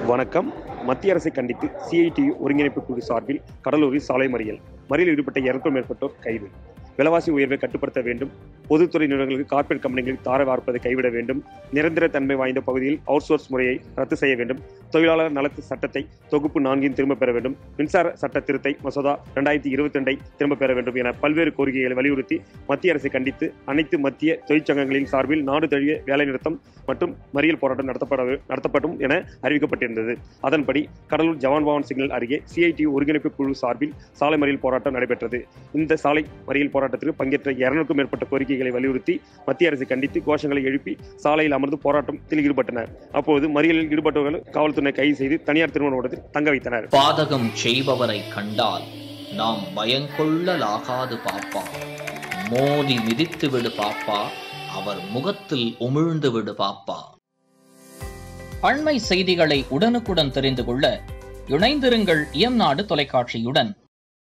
வணக்கம் மத்திய அரசை கண்டித்து சிஐடி ஒருங்கிணைப்பு குழு சார்பில் கடலூரில் சாலை மறியல் மறியலில் ஈடுபட்ட இருநூறுக்கும் மேற்பட்டோர் கைது விலைவாசி உயர்வை கட்டுப்படுத்த வேண்டும் பொதுத்துறை நிறுவனங்களுக்கு கார்ப்பரேட் கம்பெனிகளுக்கு தார வார்ப்பதை கைவிட வேண்டும் நிரந்தர தன்மை வாய்ந்த பகுதியில் அவுட்சோர்ஸ் முறையை ரத்து செய்ய வேண்டும் தொழிலாளர் நலத்து சட்டத்தை தொகுப்பு நான்கையும் திரும்ப பெற வேண்டும் மின்சார சட்ட திருத்தை மசோதா இரண்டாயிரத்தி இருபத்தி ரெண்டை திரும்ப பெற வேண்டும் என பல்வேறு கோரிக்கைகளை வலியுறுத்தி மத்திய அரசை கண்டித்து அனைத்து மத்திய தொழிற்சங்கங்களின் சார்பில் நாடு தழுவிய வேலைநிறுத்தம் மற்றும் மறியல் போராட்டம் நடத்தப்பட நடத்தப்படும் என அறிவிக்கப்பட்டிருந்தது அதன்படி கடலூர் ஜவான் பவன் சிக்னல் அருகே சிஐடி ஒருங்கிணைப்பு குழு சார்பில் சாலை மறியல் போராட்டம் நடைபெற்றது இந்த சாலை மறியல் போராட்டத்திற்கு பங்கேற்ற இருநூறுக்கும் மேற்பட்ட கோரிக்கைகளை வலியுறுத்தி மத்திய அரசை கண்டித்து கோஷங்களை எழுப்பி சாலையில் அமர்ந்து போராட்டத்தில் ஈடுபட்டனர் அப்போது மறியலில் ஈடுபட்டவர்கள் காவல்துறை கைது செய்து தனியார் திருமண மண்டபத்தில் தங்க வைத்தனர் பாதகம் செய்பவரை கண்டால் நாம் பயங்கொள்ளலாகாது பாப்பா மோதி மிதித்து விடு பாப்பா அவர் முகத்தில் உமிழ்ந்து விடு பாப்பா அண்மை செய்திகளை உடனுக்குடன் தெரிந்து கொள்ள இணைந்திருங்கள் இயம்நாடு தொலைக்காட்சியுடன்